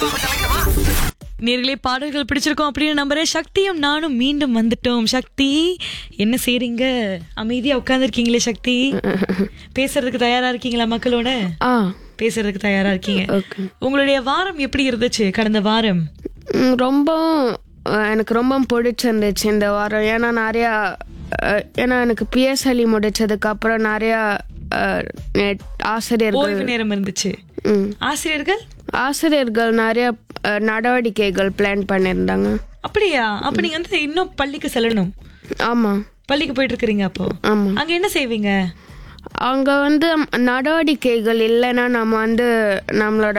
நேர்களே பாடல்கள் பிடிச்சிருக்கோம் அப்படின்னு நம்புறேன் சக்தியும் நானும் மீண்டும் வந்துட்டோம் சக்தி என்ன செய்றீங்க அமைதியா உட்கார்ந்துருக்கீங்களே சக்தி பேசுறதுக்கு தயாரா இருக்கீங்களா மக்களோட ஆ பேசுறதுக்கு தயாரா இருக்கீங்க ஓகே உங்களுடைய வாரம் எப்படி இருந்துச்சு கடந்த வாரம் ம், ரொம்பவும் அஹ், எனக்கு ரொம்ப பிடிச்சிருந்துச்சு இந்த வாரம் ஏன்னா நிறையா அஹ், ஏன்னா எனக்கு பிஎஸ்எல்இ முடிச்சதுக்கு அப்புறம் நிறையா அஹ், நெட்- ஆசிரியர்கள் ஓய்வு நேரம் இருந்துச்சு ம், ஆசிரியர்கள் ஆசிரியர்கள் நிறைய அஹ், நடவடிக்கைகள் பிளான் பண்ணியிருந்தாங்க அப்படியா அப்ப நீங்க வந்து இன்னும் பள்ளிக்கு செல்லணும் ஆமாம் பள்ளிக்கு போயிட்டு இருக்கிறீங்க அப்போ ஆமாம் அங்க என்ன செய்வீங்க அங்கே வந்து நடவடிக்கைகள் இல்லைன்னா நம்ம வந்து நம்மளோட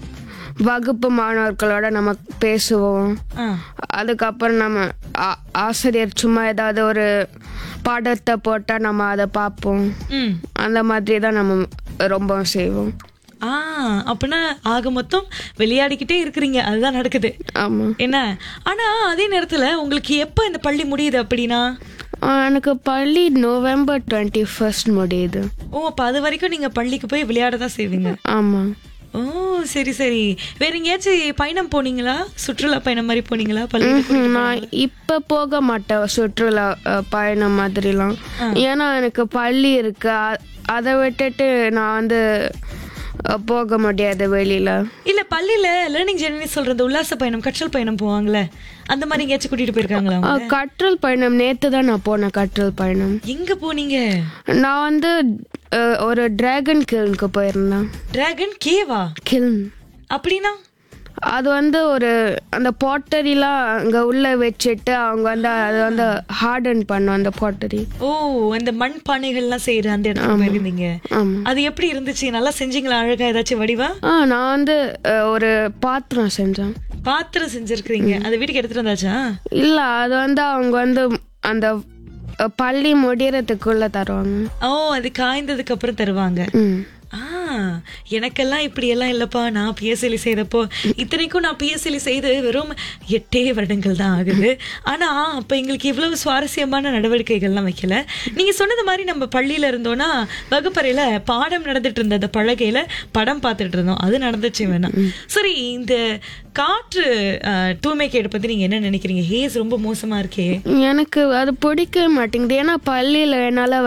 வகுப்பு மாணவர்களோட நம்ம பேசுவோம் ஆ, அதுக்கப்புறம் நம்ம ஆ- ஆசிரியர் சும்மா ஏதாவது ஒரு பாடத்தை போட்டால் நம்ம அதை பார்ப்போம் ம் அந்த மாதிரி தான் நம்ம ரொம்ப செய்வோம் ஆ அப்படின்னா ஆக மொத்தம் விளையாடிக்கிட்டே இருக்கிறீங்க அதுதான் நடக்குது ஆமாம் என்ன ஆனா அதே நேரத்துல உங்களுக்கு எப்ப இந்த பள்ளி முடியுது அப்படின்னா எனக்கு பள்ளி நவம்பர் டுவெண்ட்டி ஃபர்ஸ்ட் முடியுது ஓ அப்ப அது வரைக்கும் நீங்க பள்ளிக்கு போய் விளையாட தான் செய்வீங்க ஆமாம் ஓ சரி சரி வேற எங்கேயாச்சும் பயணம் போனீங்களா சுற்றுலா பயணம் மாதிரி போனீங்களா பள்ளி நான் இப்போ போக மாட்டேன் சுற்றுலா அஹ், பயணம் மாதிரிலாம் ஏன்னா எனக்கு பள்ளி இருக்கு அ- அதை விட்டுட்டு நான் வந்து அஹ், போக முடியாது வெளியில இல்ல பள்ளியில லேர்னிங் ஜெர்னி சொல்ற இந்த உல்லாச பயணம் கற்றல் பயணம் போவாங்கல்ல அந்த மாதிரி எங்கேயாச்சும் கூட்டிட்டு போயிருக்காங்களா அவங்க? அஹ், கற்றல் பயணம் நேற்று தான் நான் போனேன் கற்றல் பயணம் எங்க போனீங்க நான் வந்து அஹ், ஒரு டிராகன் கில்னுக்கு போயிருந்தேன் டிராகன் கேவா கில்ன் அப்படின்னா அது வந்து ஒரு அந்த பாட்டரிலாம் அங்கே உள்ள வச்சுட்டு அவங்க வந்து அது வந்து ஹார்டன் பண்ணும் அந்த பாட்டரி ஓ அந்த மண் பானைகள்லாம் செய்யற அந்த இடத்துக்கு போயிருந்தீங்க ஆமாம் அது எப்படி இருந்துச்சு நல்லா செஞ்சீங்களா அழகா ஏதாச்சும் வடிவா ஆ நான் வந்து அஹ், ஒரு பாத்திரம் செஞ்சேன் பாத்திரம் செஞ்சிருக்கிறீங்க அது வீட்டுக்கு எடுத்துட்டு வந்தாச்சா இல்ல அது வந்து அவங்க வந்து அந்த அஹ், பள்ளி முடியறதுக்குள்ள தருவாங்க ஓ அது காய்ந்ததுக்கு அப்புறம் தருவாங்க ம் ஆ எனக்கெல்லாம் இப்படி எல்லாம் இல்லப்பா நான் பிஎஸ்எலி செய்தப்போ இத்தனைக்கும் நான் பிஎஸ்எலி செய்து வெறும் எட்டே வருடங்கள் தான் ஆகுது ஆனா அப்ப எங்களுக்கு இவ்வளவு சுவாரஸ்யமான நடவடிக்கைகள்லாம் வைக்கல நீங்க சொன்னது மாதிரி நம்ம பள்ளியில இருந்தோம்னா வகுப்பறையில பாடம் நடந்துட்டு இருந்த அந்த பலகையில படம் பார்த்துட்டு இருந்தோம் அது நடந்துச்சு வேணாம் சரி இந்த காற்று அஹ், தூய்மை கேடு பத்தி நீங்க என்ன நினைக்கிறீங்க ஹேஸ் ரொம்ப மோசமா இருக்கே எனக்கு அது பிடிக்கவே மாட்டேங்குது ஏன்னா பள்ளியில் என்னால்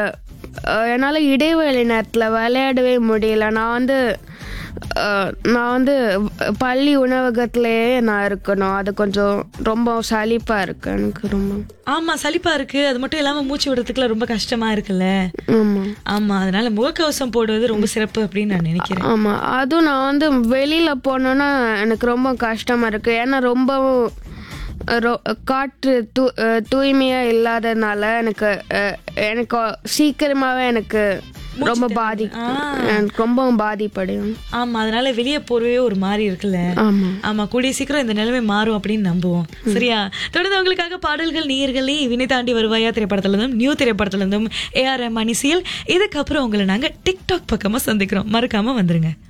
என்னால் இடைவேளை நேரத்தில் விளையாடவே முடியல நான் வந்து அஹ், நான் வந்து பள்ளி உணவகத்திலேயே நான் இருக்கணும் அது கொஞ்சம் ரொம்ப சலிப்பாக இருக்கு எனக்கு ரொம்ப ஆமா சலிப்பா இருக்கு அது மட்டும் இல்லாம மூச்சு விடுறதுக்குலாம் ரொம்ப கஷ்டமா இருக்குல்ல ஆமாம் ஆமா அதனால முகக்கவசம் போடுவது ரொம்ப சிறப்பு அப்படின்னு நான் நினைக்கிறேன் ஆமாம் அதுவும் நான் வந்து வெளியில் போனோன்னா எனக்கு ரொம்ப கஷ்டமாக இருக்குது ஏன்னா ரொம்பவும் ரொ- காற்று தூ அஹ் தூய்மையாக இல்லாததுனால எனக்கு அஹ், எனக்கு சீக்கிரமாகவே எனக்கு ரொம்ப பாதி எனக்கு ரொம்பவும் பாதிப்படையும் ஆமா அதனால வெளியே போறவே ஒரு மாதிரி இருக்குல்ல ஆமாம் ஆமா கூடிய சீக்கிரம் இந்த நிலைமை மாறும் அப்படின்னு நம்புவோம் சரியா தொடர்ந்து உங்களுக்காக பாடல்கள் நீர்களே வினை தாண்டி வருவாயா திரைப்படத்துல இருந்தும் நியூ திரைப்படத்துல இருந்தும் ஏஆர் ரஹ்மான் இசையில் இதுக்கப்புறம் உங்களை நாங்க டிக்டாக் பக்கமா சந்திக்கிறோம் மறக்காம வந்துருங்க